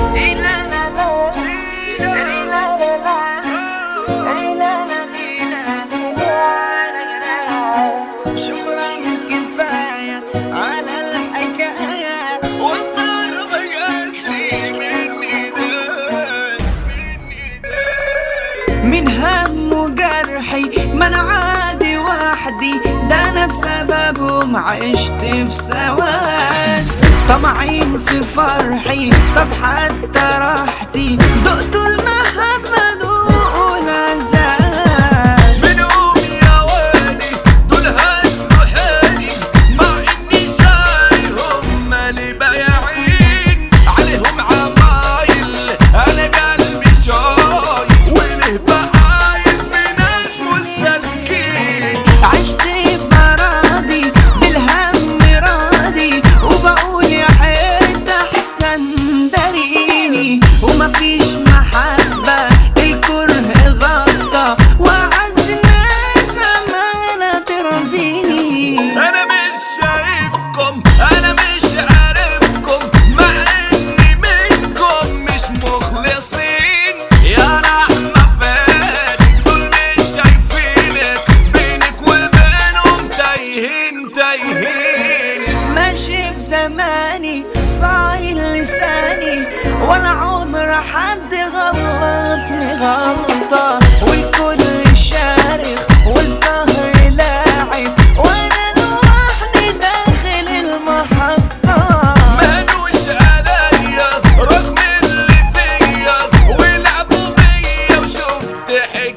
شكرا كفاية على الحكاية والضرب قتلي من ايدين من ايدين من هم وجرحي ما انا عادي وحدي ده انا بسببهم عشت في سواد طمعين في فرحي طب حتى راحتي دقتوا المحبة دول عذاب منهم يا ويلي دول هزوا حالي مع اني شايهم مالي بايعين عليهم عمايل انا قلبي شاي وله بحايل في ناس مسلكين عشت براضي بالهم راضي وبقول يا حيت احسن داريني ومفيش محبة الكره غطى وعز الناس امانة ترازيني انا مش شايفكم انا مش عارفكم مع اني منكم مش مخلصين يا رحمة فين دول مش شايفينك بينك وبينهم تايهين تايهين ماشي في زماني صايل لساني ولا عمر حد غلطني غلطة والكل شارخ والزهر لاعب وانا لوحدي داخل المحطة مالوش عليا رغم اللي فيا ولعبوا بيا وشفت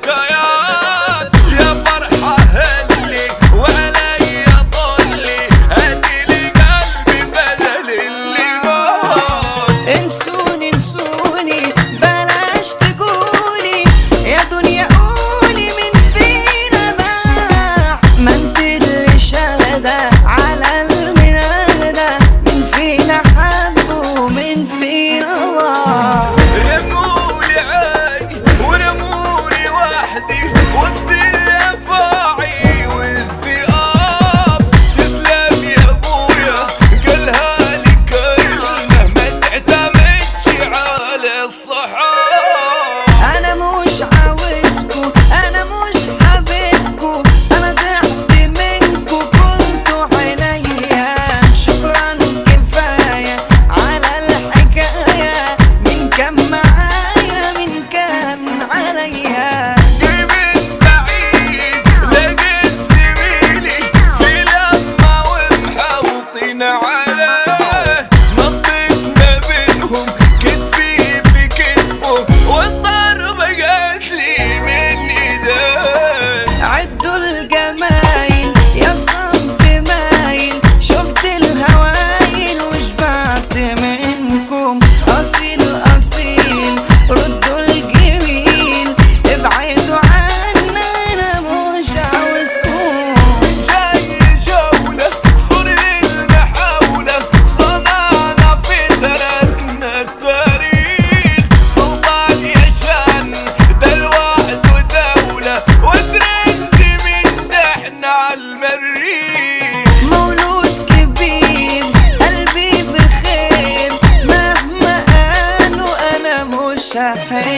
حكايات يا فرحة هلي وعليا طلي هدي قلبي بدل اللي مات انسوني انسوني بلاش تقولي يا دنيا قولي من فينا باع ما انت اللي شهدة على المنادى من فينا حب ومن فينا ضاع رمولي عادي ورمولي وحدي وسط الافاعي والذئاب تسلم يا ابويا قالها لي كلمه ما تعتمدش على الصحاب انا مش عاوزكو انا مش حبيبكو انا تعبت منكو كنتوا عينيا شكرا كفايه على الحكايه من كان معايا من كان عليا من بعيد لقيت زميلي في لمه ومحوطين عليه نطيت ما بينهم كتفي في كتفه والضربة جاتلي من ايديه عدوا الجمايل يا صنف مايل شفت الهوايل وشبعت منكم اصيل اصيل ردوا الجميل ابعدوا عنا انا مش عاوزكم جاي جولة صور المحاولة صنعنا في تركنا التاريخ سلطان يشان ده لوحده دولة وترند من دحنا على المريخ مولود كبير قلبي بخير مهما قالوا انا مش هحب